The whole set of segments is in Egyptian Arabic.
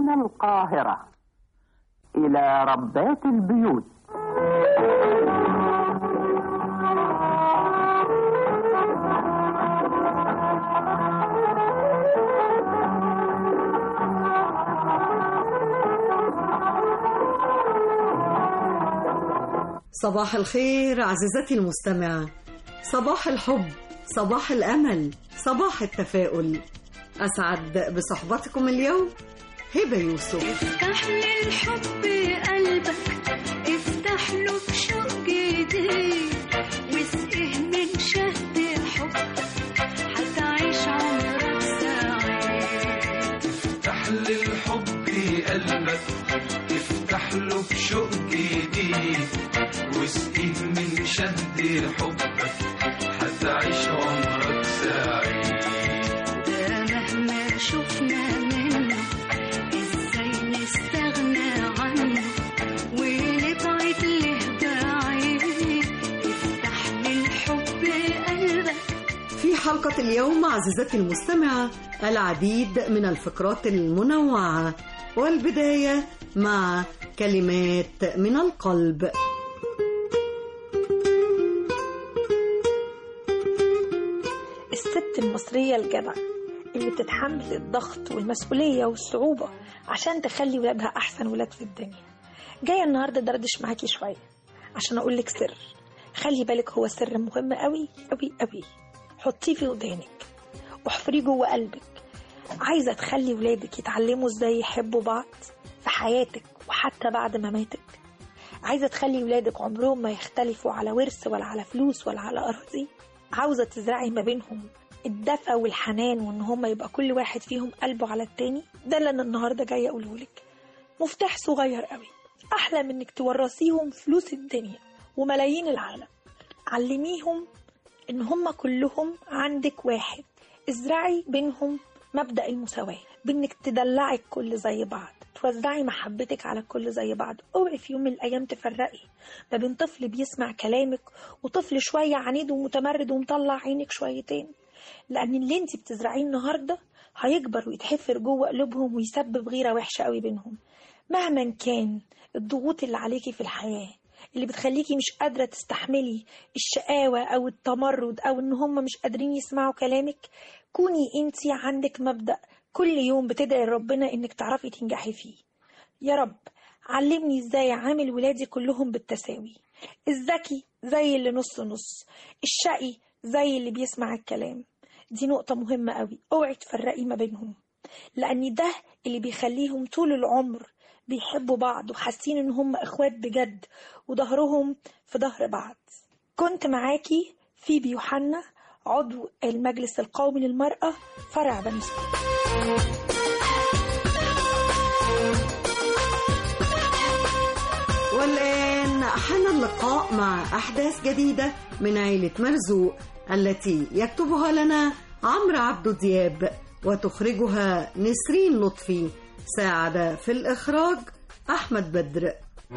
هنا القاهرة إلى ربات البيوت صباح الخير عزيزتي المستمعة صباح الحب صباح الأمل صباح التفاؤل أسعد بصحبتكم اليوم هبة يوسف افتح للحب قلبك افتح له بشوق جديد واسقه من شهد حبك هتعيش عمرك سعيد افتح للحب قلبك افتح له بشوق جديد واسقيه من شهد حبك هتعيش عمرك سعيد ده مهما شفنا منه ازاي نستغنى عنه ونبعد له بعيد افتح للحب قلبك في حلقة اليوم عزيزتي المستمعة العديد من الفقرات المنوعة والبداية مع كلمات من القلب الست المصرية الجدعة اللي بتتحمل الضغط والمسؤولية والصعوبة عشان تخلي ولادها أحسن ولاد في الدنيا جاية النهاردة دردش معاكي شوية عشان أقولك سر خلي بالك هو سر مهم قوي قوي قوي حطيه في ودانك واحفريه جوه قلبك عايزة تخلي ولادك يتعلموا ازاي يحبوا بعض في حياتك وحتى بعد مماتك عايزة تخلي ولادك عمرهم ما يختلفوا على ورث ولا على فلوس ولا على أراضي عاوزة تزرعي ما بينهم الدفى والحنان وان هما يبقى كل واحد فيهم قلبه على التاني ده اللي انا النهارده جايه اقوله لك مفتاح صغير قوي احلى من انك تورثيهم فلوس الدنيا وملايين العالم علميهم ان هما كلهم عندك واحد ازرعي بينهم مبدأ المساواة بانك تدلعي الكل زي بعض توزعي محبتك على الكل زي بعض اوعي في يوم من الايام تفرقي ما بين طفل بيسمع كلامك وطفل شوية عنيد ومتمرد ومطلع عينك شويتين لأن اللي انت بتزرعيه النهاردة هيكبر ويتحفر جوه قلوبهم ويسبب غيرة وحشة قوي بينهم مهما كان الضغوط اللي عليكي في الحياة اللي بتخليكي مش قادرة تستحملي الشقاوة أو التمرد أو إن هم مش قادرين يسمعوا كلامك كوني انتي عندك مبدأ كل يوم بتدعي ربنا إنك تعرفي تنجحي فيه يا رب علمني ازاي اعامل ولادي كلهم بالتساوي الذكي زي اللي نص نص الشقي زي اللي بيسمع الكلام دي نقطة مهمة قوي اوعي تفرقي ما بينهم لأن ده اللي بيخليهم طول العمر بيحبوا بعض وحاسين ان هم اخوات بجد وظهرهم في ظهر بعض كنت معاكي فيبي يوحنا عضو المجلس القومي للمرأة فرع بني سويف والآن حان اللقاء مع أحداث جديدة من عيلة مرزوق التي يكتبها لنا عمرو عبد دياب وتخرجها نسرين لطفي ساعد في الإخراج أحمد بدر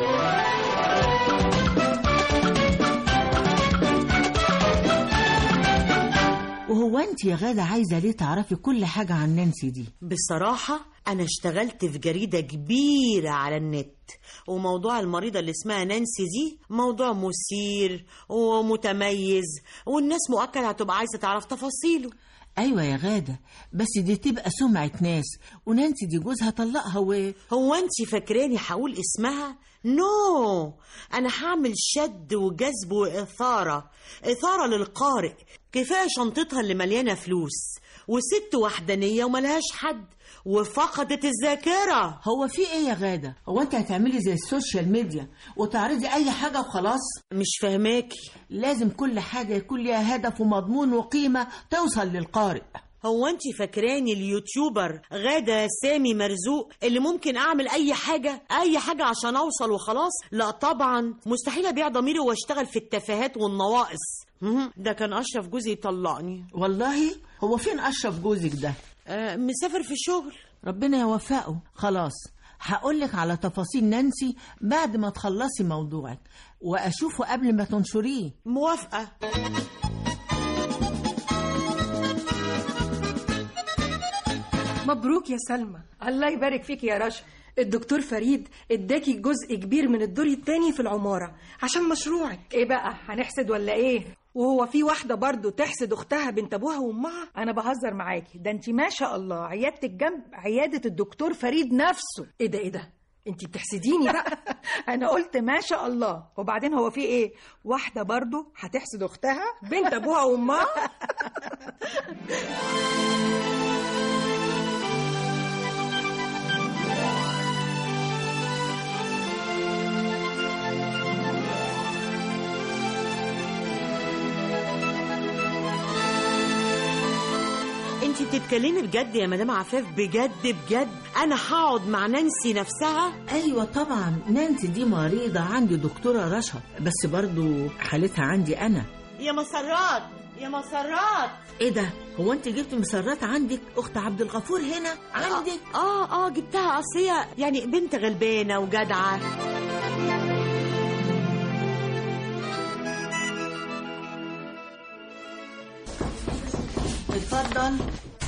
وهو انت يا غادة عايزة ليه تعرفي كل حاجة عن نانسي دي بصراحة أنا اشتغلت في جريدة كبيرة على النت وموضوع المريضة اللي اسمها نانسي دي موضوع مثير ومتميز والناس مؤكد هتبقى عايزة تعرف تفاصيله ايوه يا غادة بس دي تبقى سمعة ناس ونانسي دي جوزها طلقها و هو انت فاكراني هقول اسمها نو انا هعمل شد وجذب واثاره اثاره للقارئ كفايه شنطتها اللي مليانه فلوس وست وحدانيه وملهاش حد وفقدت الذاكره هو في ايه يا غادة هو انت هتعملي زي السوشيال ميديا وتعرضي اي حاجة وخلاص مش فاهماكي لازم كل حاجة يكون ليها هدف ومضمون وقيمة توصل للقارئ هو انت فاكراني اليوتيوبر غادة سامي مرزوق اللي ممكن اعمل اي حاجة اي حاجة عشان اوصل وخلاص لا طبعا مستحيل ابيع ضميري واشتغل في التفاهات والنواقص مهم. ده كان اشرف جوزي يطلقني والله هو فين اشرف جوزك ده آه مسافر في الشغل ربنا يوفقه خلاص هقولك على تفاصيل نانسي بعد ما تخلصي موضوعك واشوفه قبل ما تنشريه موافقة مبروك يا سلمى الله يبارك فيك يا رشا الدكتور فريد اداكي جزء كبير من الدور التاني في العمارة عشان مشروعك ايه بقى هنحسد ولا ايه وهو في واحدة برضو تحسد أختها بنت أبوها وأمها أنا بهزر معاكي ده أنت ما شاء الله عيادتك جنب عيادة الدكتور فريد نفسه إيه ده إيه ده أنت بتحسديني بقى أنا قلت ما شاء الله وبعدين هو في إيه واحدة برضو هتحسد أختها بنت أبوها وأمها انت بتتكلمي بجد يا مدام عفاف بجد بجد انا هقعد مع نانسي نفسها ايوه طبعا نانسي دي مريضه عندي دكتوره رشا بس برضو حالتها عندي انا يا مسرات يا مسرات ايه ده هو انت جبت مسرات عندك اخت عبد الغفور هنا عندك اه اه جبتها اصل هي يعني بنت غلبانه وجدعه اتفضل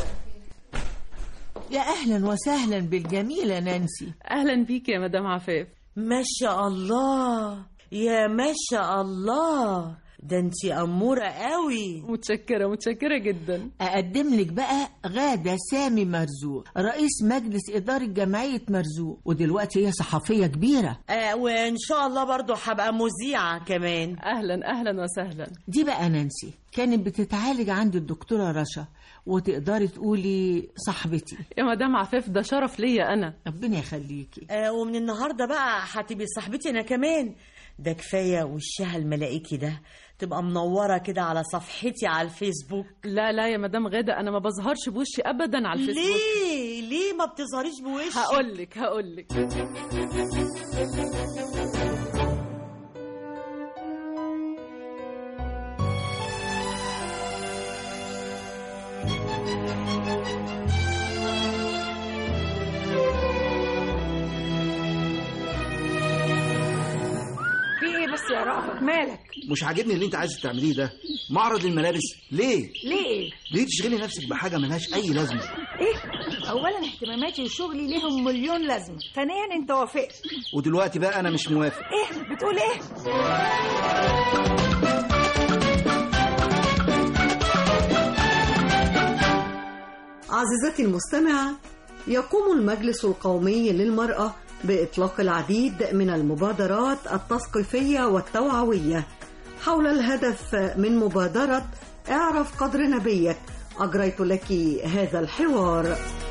يا اهلا وسهلا بالجميله نانسي اهلا بيك يا مدام عفاف ما شاء الله يا ما شاء الله ده انت اموره قوي متشكره متشكره جدا اقدم لك بقى غاده سامي مرزوق رئيس مجلس اداره جمعيه مرزوق ودلوقتي هي صحفيه كبيره آه وان شاء الله برضو هبقى مذيعه كمان اهلا اهلا وسهلا دي بقى نانسي كانت بتتعالج عند الدكتوره رشا وتقدري تقولي صاحبتي يا مدام عفاف ده شرف ليا انا ربنا يخليكي آه ومن النهارده بقى هتبقي صاحبتي انا كمان ده كفايه وشها الملائكي ده تبقى منوره كده على صفحتي على الفيسبوك لا لا يا مدام غاده انا ما بظهرش بوشي ابدا على الفيسبوك ليه ليه ما بتظهريش بوشك هقول لك هقول لك في ايه بس يا رأفت مالك مش عاجبني اللي انت عايز تعمليه ده معرض الملابس ليه ليه ايه ليه تشغلي نفسك بحاجه ملهاش اي لازمه ايه اولا اهتماماتي وشغلي ليهم مليون لازمه ثانيا انت وافقت ودلوقتي بقى انا مش موافق ايه بتقول ايه عزيزتي المستمعة يقوم المجلس القومي للمرأة بإطلاق العديد من المبادرات التثقيفية والتوعوية حول الهدف من مبادرة اعرف قدر نبيك أجريت لك هذا الحوار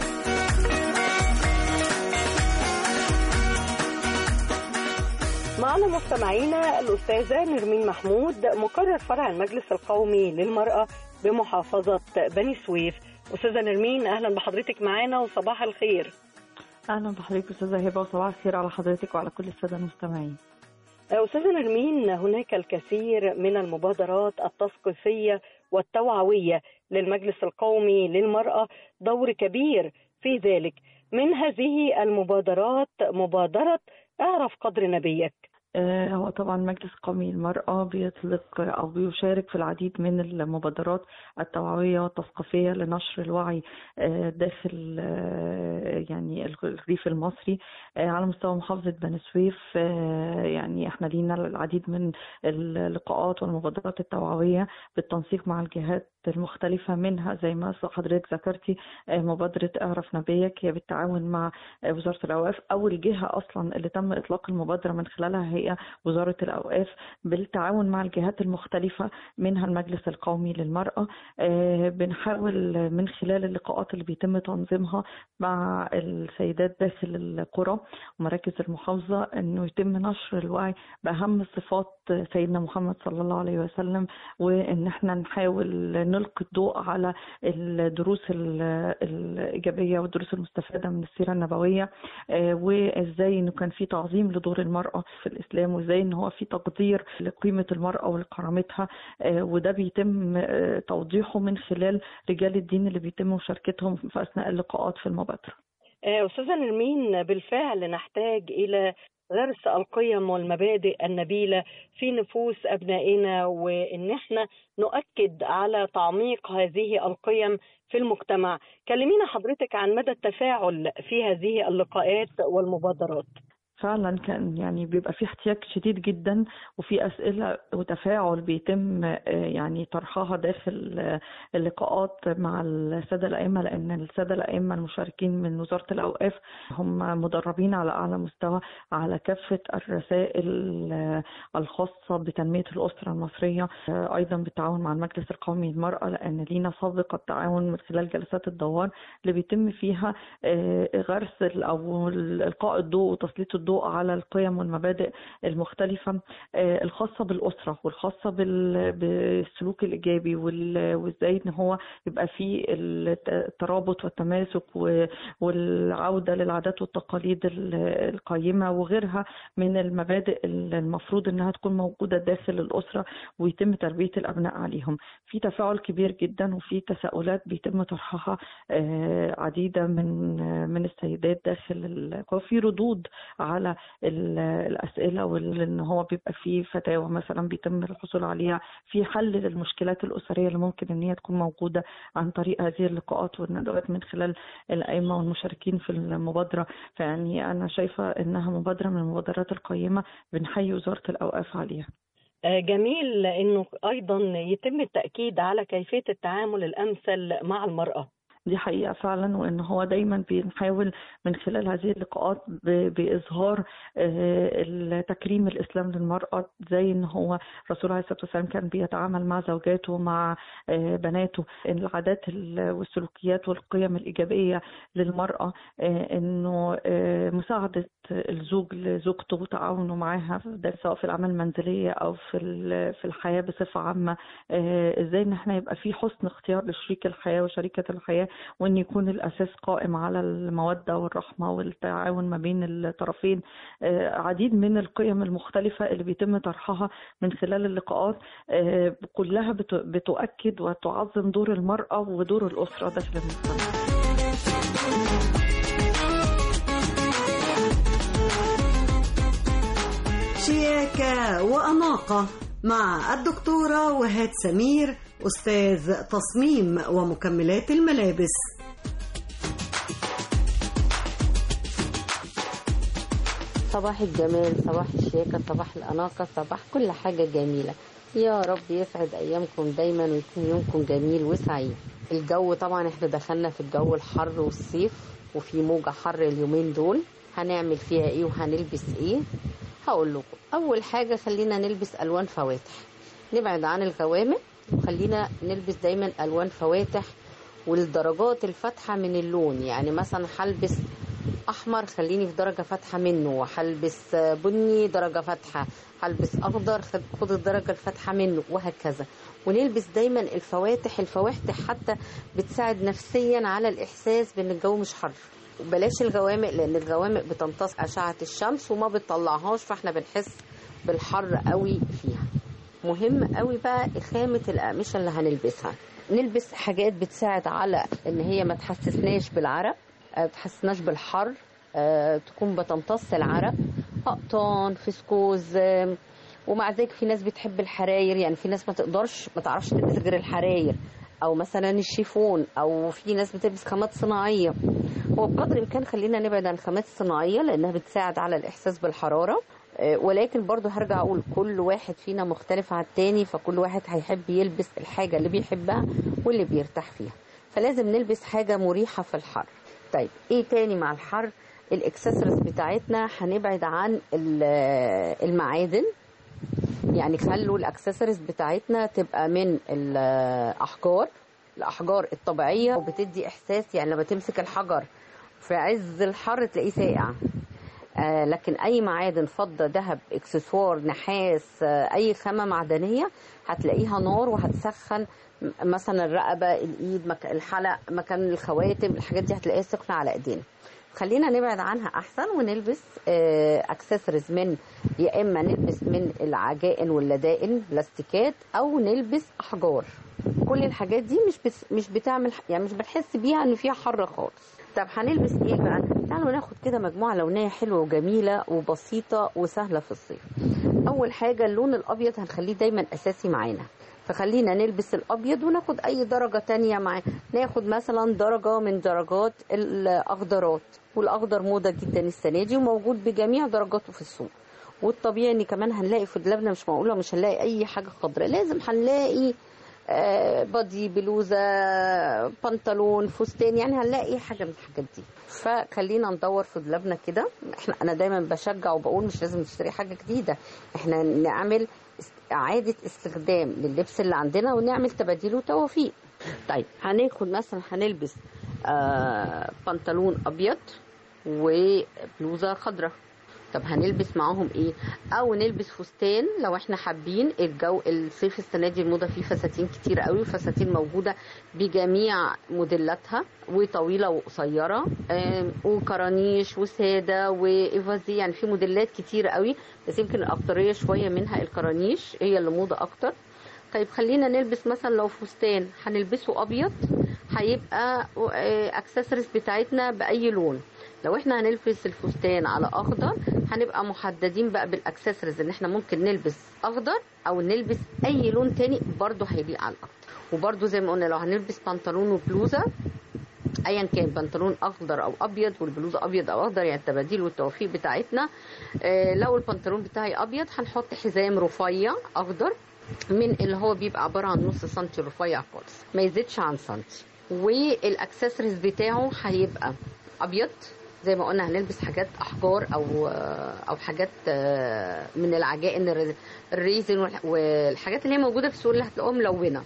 معنا مستمعينا الأستاذة نرمين محمود مقرر فرع المجلس القومي للمرأة بمحافظة بني سويف أستاذة نرمين أهلا بحضرتك معانا وصباح الخير اهلا بحضرتك استاذه هبه وصباح الخير على حضرتك وعلى كل الساده المستمعين أستاذة نرمين هناك الكثير من المبادرات التثقيفية والتوعوية للمجلس القومي للمرأة دور كبير في ذلك من هذه المبادرات مبادرة اعرف قدر نبيك آه، هو طبعا مجلس قومي للمرأة بيطلق أو بيشارك في العديد من المبادرات التوعوية والتثقيفية لنشر الوعي آه، داخل آه، يعني الريف المصري آه، على مستوى محافظة بني سويف آه، يعني احنا لينا العديد من اللقاءات والمبادرات التوعوية بالتنسيق مع الجهات المختلفة منها زي ما حضرتك ذكرتي آه، مبادرة اعرف نبيك هي بالتعاون مع آه، وزارة الأوقاف أول جهة أصلا اللي تم إطلاق المبادرة من خلالها هي وزارة الأوقاف بالتعاون مع الجهات المختلفة منها المجلس القومي للمرأة آه، بنحاول من خلال اللقاءات اللي بيتم تنظيمها مع السيدات داخل القرى ومراكز المحافظة أنه يتم نشر الوعي بأهم صفات سيدنا محمد صلى الله عليه وسلم وأن احنا نحاول نلقي الضوء على الدروس ال- الإيجابية والدروس المستفادة من السيرة النبوية آه، وإزاي أنه كان في تعظيم لدور المرأة في الإسلام وإزاي أنه هو في تقدير لقيمة المرأة ولكرامتها آه، وده بيتم آه، توضيحه من خلال رجال الدين اللي بيتم مشاركتهم في أثناء اللقاءات في المبادرة آه، أستاذة نرمين بالفعل نحتاج إلى غرس القيم والمبادئ النبيلة في نفوس أبنائنا وإن احنا نؤكد على تعميق هذه القيم في المجتمع كلمينا حضرتك عن مدى التفاعل في هذه اللقاءات والمبادرات فعلا كان يعني بيبقى في احتياج شديد جدا وفي أسئلة وتفاعل بيتم آه، يعني طرحها داخل آه، اللقاءات مع السادة الأئمة لأن السادة الأئمة المشاركين من وزارة الأوقاف هم مدربين على أعلى مستوى على كافة الرسائل آه، الخاصة بتنمية الأسرة المصرية آه، أيضا بالتعاون مع المجلس القومي للمرأة لأن لينا سابقة تعاون من خلال جلسات الدوار اللي بيتم فيها آه، غرس ال- أو إلقاء الضوء وتسليط الضوء على القيم والمبادئ المختلفة آه، الخاصة بالأسرة والخاصة بال- بالسلوك الإيجابي وال- وإزاي إن هو يبقى فيه الت- الترابط والتماسك و- والعودة للعادات والتقاليد ال- القيمة وغيرها من المبادئ اللي المفروض إنها تكون موجودة داخل الأسرة ويتم تربية الأبناء عليهم في تفاعل كبير جدا وفي تساؤلات بيتم طرحها آه، عديدة من آه، من السيدات داخل ال- وفي ردود على ال- الأسئلة وإن هو بيبقى فيه فتاوى مثلا بيتم الحصول عليها في حل للمشكلات الأسرية اللي ممكن إن هي تكون موجودة عن طريق هذه اللقاءات والندوات من خلال الأئمة والمشاركين في المبادرة فيعني أنا شايفة إنها مبادرة من المبادرات القيمة بنحيي وزارة الأوقاف عليها آه، جميل انه ايضا يتم التاكيد على كيفيه التعامل الامثل مع المراه دي حقيقة فعلا وإن هو دايما بنحاول من خلال هذه اللقاءات ب- بإظهار آه، تكريم الإسلام للمرأة زي إن هو الرسول عليه الصلاة والسلام كان بيتعامل مع زوجاته مع آه، بناته إن العادات ال- والسلوكيات والقيم الإيجابية للمرأة آه، إنه آه، مساعدة الزوج لزوجته وتعاونه معاها في ده سواء في الأعمال المنزلية أو في ال- في الحياة بصفة عامة آه، إزاي إن إحنا يبقى في حسن اختيار لشريك الحياة وشريكة الحياة وان يكون الاساس قائم على الموده والرحمه والتعاون ما بين الطرفين آه، عديد من القيم المختلفه اللي بيتم طرحها من خلال اللقاءات آه، كلها بت- بتؤكد وتعظم دور المراه ودور الاسره داخل المجتمع شياكة وأناقة مع الدكتورة وهاد سمير أستاذ تصميم ومكملات الملابس صباح الجمال صباح الشياكة صباح الأناقة صباح كل حاجة جميلة يا رب يسعد أيامكم دايما ويكون يومكم جميل وسعيد الجو طبعا احنا دخلنا في الجو الحر والصيف وفي موجة حر اليومين دول هنعمل فيها ايه وهنلبس ايه هقول لكم أول حاجة خلينا نلبس ألوان فواتح نبعد عن الغوامق وخلينا نلبس دايما ألوان فواتح والدرجات الفاتحة من اللون يعني مثلا هلبس احمر خليني في درجه فاتحه منه وهلبس بني درجه فاتحه هلبس اخضر خد خد الدرجه الفاتحه منه وهكذا ونلبس دايما الفواتح الفواتح حتى بتساعد نفسيا على الاحساس بان الجو مش حر وبلاش الغوامق لان الغوامق بتمتص اشعه الشمس وما بتطلعهاش فاحنا بنحس بالحر قوي فيها مهم قوي بقى خامه الاقمشه اللي هنلبسها نلبس حاجات بتساعد على ان هي ما تحسسناش بالعرق ما تحسسناش بالحر آه، تكون بتمتص العرق قطان فسكوز آم، ومع ذلك في ناس بتحب الحراير يعني في ناس ما تقدرش ما تعرفش تلبس غير الحراير او مثلا الشيفون او في ناس بتلبس خامات صناعيه هو بقدر الامكان خلينا نبعد عن الخامات الصناعيه لانها بتساعد على الاحساس بالحراره آه، ولكن برضو هرجع اقول كل واحد فينا مختلف عن التاني فكل واحد هيحب يلبس الحاجه اللي بيحبها واللي بيرتاح فيها فلازم نلبس حاجه مريحه في الحر طيب ايه تاني مع الحر الاكسسوارز بتاعتنا هنبعد عن ال- المعادن يعني خلوا الاكسسوارز بتاعتنا تبقى من الاحجار الاحجار الطبيعيه وبتدي احساس يعني لما تمسك الحجر في عز الحر تلاقيه ساقع آه لكن اي معادن فضه ذهب اكسسوار نحاس آه اي خامه معدنيه هتلاقيها نار وهتسخن م- مثلا الرقبه الايد مك... الحلق مكان الخواتم الحاجات دي هتلاقيها سخنه على ايدينا خلينا نبعد عنها احسن ونلبس اكسسوارز من يا اما نلبس من العجائن واللدائن بلاستيكات او نلبس احجار كل الحاجات دي مش بس مش بتعمل يعني مش بنحس بيها ان فيها حر خالص طب هنلبس ايه بقى تعالوا ناخد كده مجموعة لونية حلوة وجميلة وبسيطة وسهلة في الصيف أول حاجة اللون الأبيض هنخليه دايما أساسي معانا فخلينا نلبس الأبيض وناخد أي درجة تانية معاه ناخد مثلا درجة من درجات الأخضرات والأخضر موضة جدا السنة دي وموجود بجميع درجاته في السوق والطبيعي ان كمان هنلاقي في دولابنا مش معقوله مش هنلاقي اي حاجه خضراء لازم هنلاقي آه، بادي بلوزه بنطلون فستان يعني هنلاقي حاجه من الحاجات دي فخلينا ندور في دولابنا كده احنا انا دايما بشجع وبقول مش لازم نشتري حاجه جديده احنا نعمل است- اعاده استخدام لللبس اللي عندنا ونعمل تباديل وتوافيق طيب هناخد مثلا هنلبس آه بنطلون ابيض وبلوزه خضراء طب هنلبس معاهم ايه او نلبس فستان لو احنا حابين الجو الصيف السنه دي الموضه فيه فساتين كتير قوي فساتين موجوده بجميع موديلاتها وطويله وقصيره آم، وكرانيش وساده وايفازي يعني في موديلات كتير قوي بس يمكن الاكتريه شويه منها الكرانيش هي اللي موضه اكتر طيب خلينا نلبس مثلا لو فستان هنلبسه ابيض هيبقى اكسسوارز بتاعتنا باي لون لو احنا هنلبس الفستان على اخضر هنبقى محددين بقى بالاكسسوارز ان احنا ممكن نلبس اخضر او نلبس اي لون تاني برضه هيليق على الاخضر وبرضه زي ما قلنا لو هنلبس بنطلون وبلوزه ايا كان بنطلون اخضر او ابيض والبلوزه ابيض او اخضر يعني التباديل والتوفيق بتاعتنا آه، لو البنطلون بتاعي ابيض هنحط حزام رفيع اخضر من اللي هو بيبقى عباره عن نص سنتي رفيع خالص ما يزيدش عن سنتي والاكسسوارز بتاعه هيبقى ابيض زي ما قلنا هنلبس حاجات احجار او او حاجات آه، من العجائن الر- الريزن والح- والحاجات اللي هي موجوده في السوق اللي هتلاقوها ملونه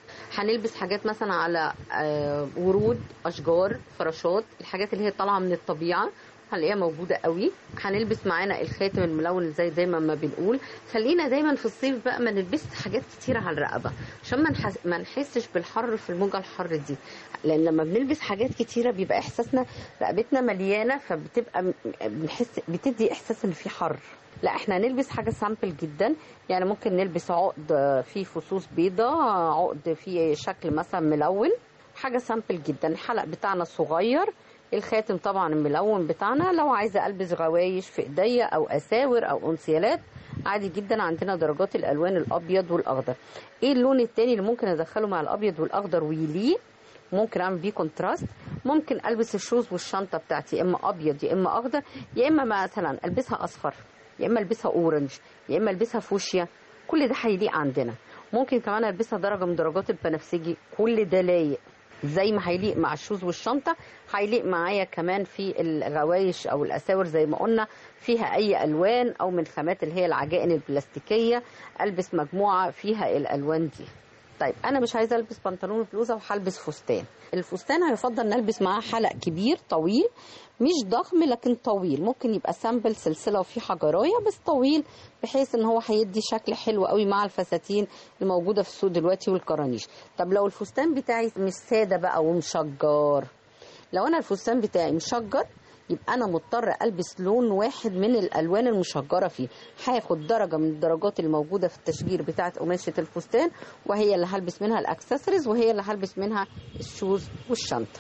هنلبس حاجات مثلا على آه، ورود اشجار فراشات الحاجات اللي هي طالعه من الطبيعه هنلاقيها موجوده قوي هنلبس معانا الخاتم الملون زي دايما ما بنقول خلينا دايما في الصيف بقى ما نلبس حاجات كتيره على الرقبه عشان ما نحس... ما نحسش بالحر في الموجه الحر دي لان لما بنلبس حاجات كتيره بيبقى احساسنا رقبتنا مليانه فبتبقى م- بنحس بتدي احساس ان في حر لا احنا هنلبس حاجه سامبل جدا يعني ممكن نلبس عقد فيه فصوص بيضة عقد فيه شكل مثلا ملون حاجه سامبل جدا الحلق بتاعنا صغير الخاتم طبعا الملون بتاعنا لو عايزه البس غوايش في ايديا او اساور او انسيالات عادي جدا عندنا درجات الالوان الابيض والاخضر ايه اللون التاني اللي ممكن ادخله مع الابيض والاخضر ويليه ممكن اعمل بيه كونتراست ممكن البس الشوز والشنطه بتاعتي يا اما ابيض يا اما اخضر يا اما مثلا البسها اصفر يا اما البسها اورنج يا اما البسها فوشيا كل ده هيليق عندنا ممكن كمان البسها درجه من درجات البنفسجي كل ده لايق زي ما هيليق مع الشوز والشنطه هيليق معايا كمان في الغوايش او الاساور زي ما قلنا فيها اي الوان او من خامات اللي هي العجائن البلاستيكيه البس مجموعه فيها الالوان دي طيب انا مش عايزه البس بنطلون وبلوزه وهلبس فستان الفستان هيفضل نلبس معاه حلق كبير طويل مش ضخم لكن طويل ممكن يبقى سامبل سلسله وفيه حجرايه بس طويل بحيث ان هو هيدي شكل حلو قوي مع الفساتين الموجوده في السوق دلوقتي والكرانيش طب لو الفستان بتاعي مش ساده بقى ومشجر لو انا الفستان بتاعي مشجر يبقى انا مضطر البس لون واحد من الالوان المشجره فيه هاخد درجه من الدرجات الموجوده في التشجير بتاعه قماشه الفستان وهي اللي هلبس منها الاكسسوارز وهي اللي هلبس منها الشوز والشنطه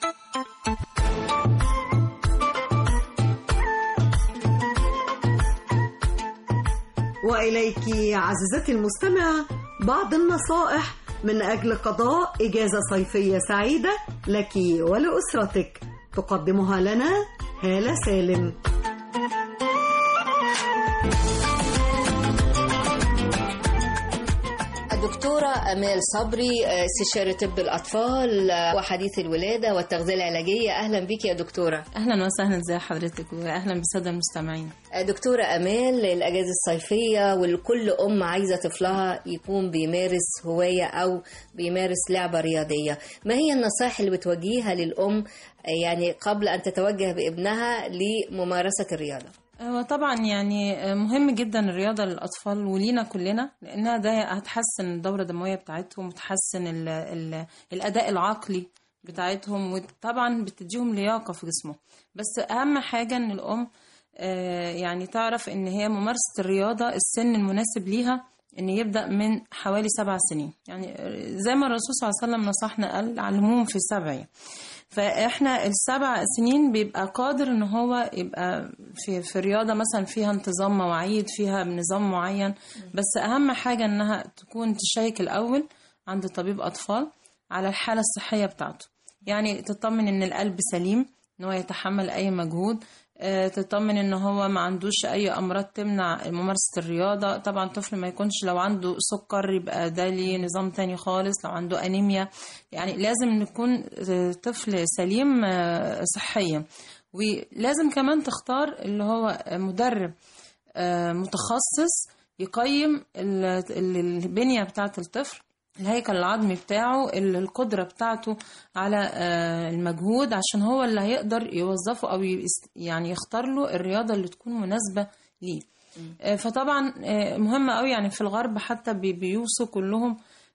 وإليك عزيزتي المستمعة بعض النصائح من أجل قضاء إجازة صيفية سعيدة لك ولأسرتك تقدمها لنا هالة سالم الدكتورة أمال صبري آه، استشارة طب الأطفال آه، وحديث الولادة والتغذية العلاجية أهلا بك يا دكتورة اهلا وسهلا ازي حضرتك واهلا بالساده المستمعين آه، دكتورة أمال الأجازة الصيفية والكل أم عايزة طفلها يكون بيمارس هواية أو بيمارس لعبة رياضية ما هي النصائح اللي بتوجهيها للأم آه، يعني قبل أن تتوجه بابنها لممارسة الرياضة هو طبعا يعني مهم جدا الرياضة للأطفال ولينا كلنا لأنها ده هتحسن الدورة الدموية بتاعتهم وتحسن ال ال الأداء العقلي بتاعتهم وطبعا بتديهم لياقة في جسمهم بس أهم حاجة إن الأم آه، يعني تعرف إن هي ممارسة الرياضة السن المناسب ليها إن يبدأ من حوالي سبع سنين يعني زي ما الرسول صلى الله عليه وسلم نصحنا قال علموهم في سبع فاحنا السبع سنين بيبقى قادر ان هو يبقى في في رياضه مثلا فيها انتظام مواعيد فيها نظام معين بس اهم حاجه انها تكون تشيك الاول عند طبيب اطفال على الحاله الصحيه بتاعته يعني تطمن ان القلب سليم ان هو يتحمل اي مجهود آه، تطمن ان هو ما عندوش اي امراض تمنع ممارسه الرياضه طبعا طفل ما يكونش لو عنده سكر يبقى ده ليه نظام تاني خالص لو عنده انيميا يعني لازم نكون آه، طفل سليم آه، صحيا ولازم كمان تختار اللي هو مدرب آه، متخصص يقيم ال- ال- البنية بتاعة الطفل الهيكل العظمي بتاعه ال- القدرة بتاعته على آه، المجهود عشان هو اللي هيقدر يوظفه أو يست- يعني يختار له الرياضة اللي تكون مناسبة ليه آه، فطبعا آه، مهم قوي يعني في الغرب حتى بي- بيوصوا كلهم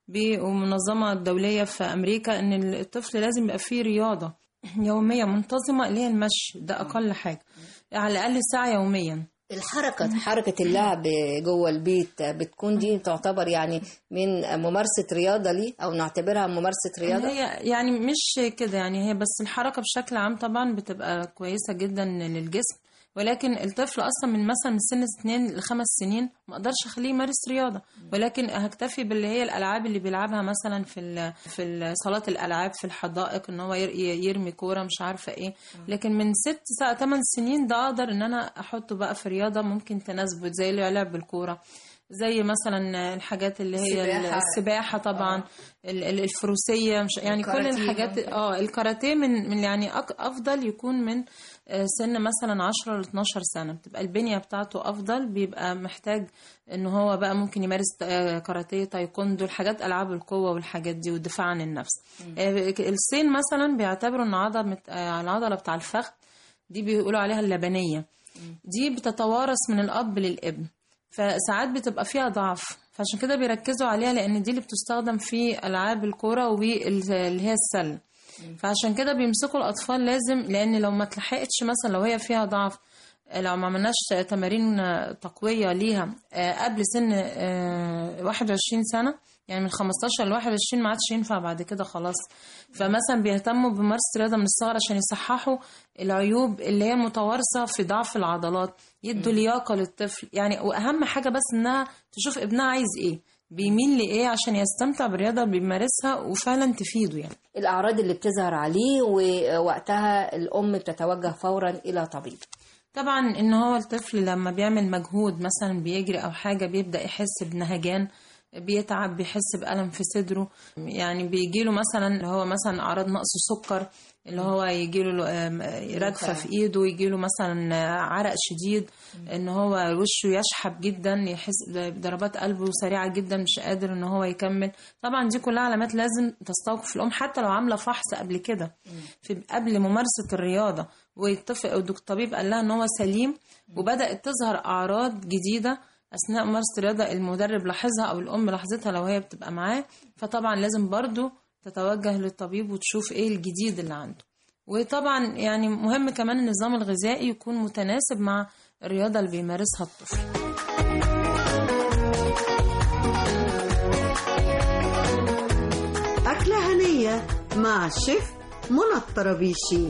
بالمنظمة الدولية في أمريكا إن الطفل لازم يبقى فيه رياضة يومية منتظمة اللي هي المشي ده أقل حاجة على الأقل ساعة يوميا الحركة حركة اللعب جوه البيت بتكون دي تعتبر يعني من ممارسة رياضة ليه أو نعتبرها ممارسة رياضة هي يعني مش كده يعني هي بس الحركة بشكل عام طبعا بتبقى كويسة جدا للجسم ولكن الطفل اصلا من مثلا من سن اثنين لخمس سنين ما اقدرش اخليه يمارس رياضه ولكن هكتفي باللي هي الالعاب اللي بيلعبها مثلا في ال في ال- صالات الالعاب في الحدائق ان هو ير- يرمي كوره مش عارفه ايه لكن من ست ساعة ثمان سنين ده اقدر ان انا احطه بقى في رياضه ممكن تناسبه زي لعب بالكوره زي مثلا الحاجات اللي هي السباحة. السباحه طبعا ال- ال- الفروسيه مش يعني كل الكاراتيه الحاجات برضه. اه الكاراتيه من من يعني أك- افضل يكون من آه، سن مثلا 10 ل 12 سنه بتبقى البنيه بتاعته افضل بيبقى محتاج ان هو بقى ممكن يمارس آه، كاراتيه تايكوندو الحاجات العاب القوه والحاجات دي والدفاع عن النفس آه، الصين مثلا بيعتبروا ان عضله آه، العضله بتاع الفخذ دي بيقولوا عليها اللبنيه دي بتتوارث من الاب للابن فساعات بتبقى فيها ضعف فعشان كده بيركزوا عليها لان دي اللي بتستخدم في العاب الكوره واللي هي السله فعشان كده بيمسكوا الاطفال لازم لان لو ما اتلحقتش مثلا لو هي فيها ضعف لو ما عملناش تمارين تقويه ليها آه، قبل سن آه، 21 سنه يعني من 15 ل 21 ما عادش ينفع بعد كده خلاص فمثلا بيهتموا بممارسه الرياضه من الصغر عشان يصححوا العيوب اللي هي متوارثه في ضعف العضلات يدوا لياقه للطفل يعني واهم حاجه بس انها تشوف ابنها عايز ايه بيميل لايه عشان يستمتع بالرياضه اللي بيمارسها وفعلا تفيده يعني الأعراض اللي بتظهر عليه ووقتها الأم بتتوجه فورا إلى طبيب طبعا ان هو الطفل لما بيعمل مجهود مثلا بيجري او حاجه بيبدا يحس بنهجان بيتعب بيحس بألم في صدره يعني بيجيله مثلا اللي هو مثلا أعراض نقص سكر اللي هو يجيله آم، ردفة في إيده يجيله مثلا عرق شديد إن هو وشه يشحب جدا يحس بضربات قلبه سريعة جدا مش قادر إن هو يكمل طبعا دي كلها علامات لازم تستوقف الأم حتى لو عاملة فحص قبل كده في قبل ممارسة الرياضة والطفل أو الطبيب قال لها إن هو سليم وبدأت تظهر أعراض جديدة اثناء ممارسه الرياضه المدرب لاحظها او الام لاحظتها لو هي بتبقى معاه فطبعا لازم برضو تتوجه للطبيب وتشوف ايه الجديد اللي عنده وطبعا يعني مهم كمان النظام الغذائي يكون متناسب مع الرياضه اللي بيمارسها الطفل أكلة هنية مع الشيف منى الطرابيشي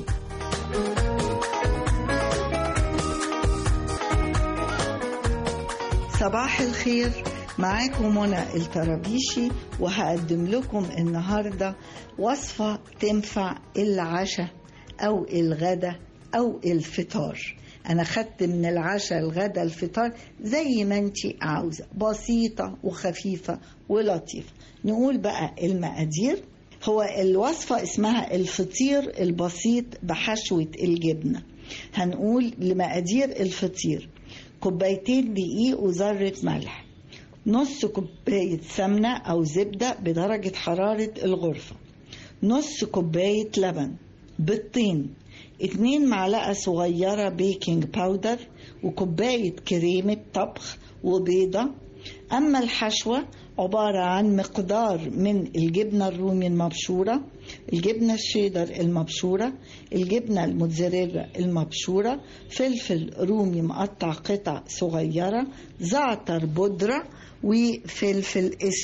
صباح الخير معاكم منى الطرابيشي وهقدم لكم النهاردة وصفة تنفع العشاء أو الغدا أو الفطار أنا خدت من العشاء الغدا الفطار زي ما انتي عاوزة بسيطة وخفيفة ولطيفة نقول بقى المقادير هو الوصفة اسمها الفطير البسيط بحشوة الجبنة هنقول لمقادير الفطير كوبايتين دقيق وذرة ملح نص كوباية سمنة أو زبدة بدرجة حرارة الغرفة نص كوباية لبن بيضتين اتنين معلقة صغيرة بيكنج باودر وكوباية كريمة طبخ وبيضة أما الحشوة عبارة عن مقدار من الجبنة الرومي المبشورة الجبنة الشيدر المبشورة الجبنة الموتزاريلا المبشورة فلفل رومي مقطع قطع صغيرة زعتر بودرة وفلفل اسود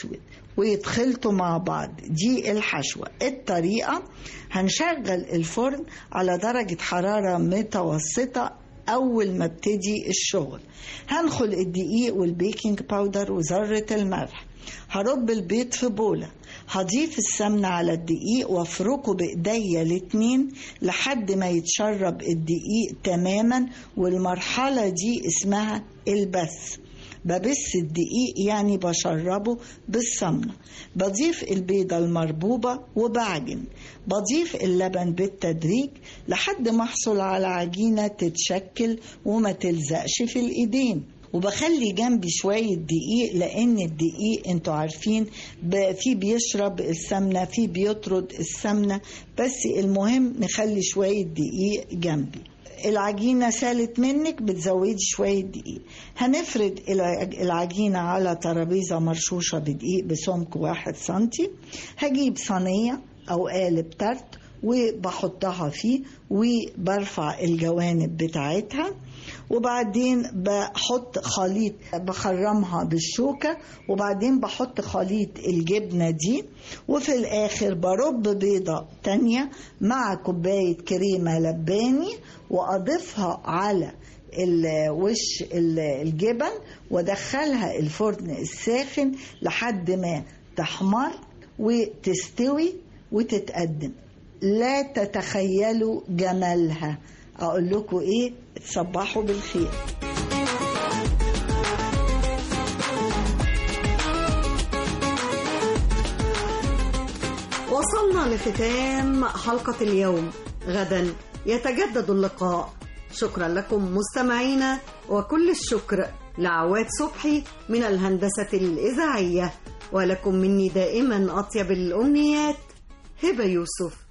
ويتخلطوا مع بعض دي الحشوة الطريقة هنشغل الفرن على درجة حرارة متوسطة أول ما ابتدي الشغل هنخل الدقيق والبيكنج باودر وذرة الملح هرب البيض في بولة هضيف السمنة على الدقيق وافركه بإيديا الاتنين لحد ما يتشرب الدقيق تماما والمرحلة دي اسمها البث ببث الدقيق يعني بشربه بالسمنة بضيف البيضة المربوبة وبعجن بضيف اللبن بالتدريج لحد ما احصل على عجينة تتشكل وما تلزقش في الايدين وبخلي جنبي شوية دقيق لأن الدقيق انتوا عارفين ب- في بيشرب السمنة في بيطرد السمنة بس المهم نخلي شوية دقيق جنبي العجينة سالت منك بتزودي شوية دقيق هنفرد الع- العجينة على ترابيزة مرشوشة بدقيق بسمك واحد سنتي هجيب صينية أو قالب ترت وبحطها فيه وبرفع الجوانب بتاعتها وبعدين بحط خليط بخرمها بالشوكة وبعدين بحط خليط الجبنة دي وفي الآخر برب بيضة تانية مع كوباية كريمة لباني وأضيفها على ال- وش ال- الجبن وادخلها الفرن الساخن لحد ما تحمر وتستوي وتتقدم لا تتخيلوا جمالها اقول لكم ايه تصبحوا بالخير وصلنا لختام حلقة اليوم غدا يتجدد اللقاء شكرا لكم مستمعينا وكل الشكر لعواد صبحي من الهندسة الإذاعية ولكم مني دائما أطيب الأمنيات هبة يوسف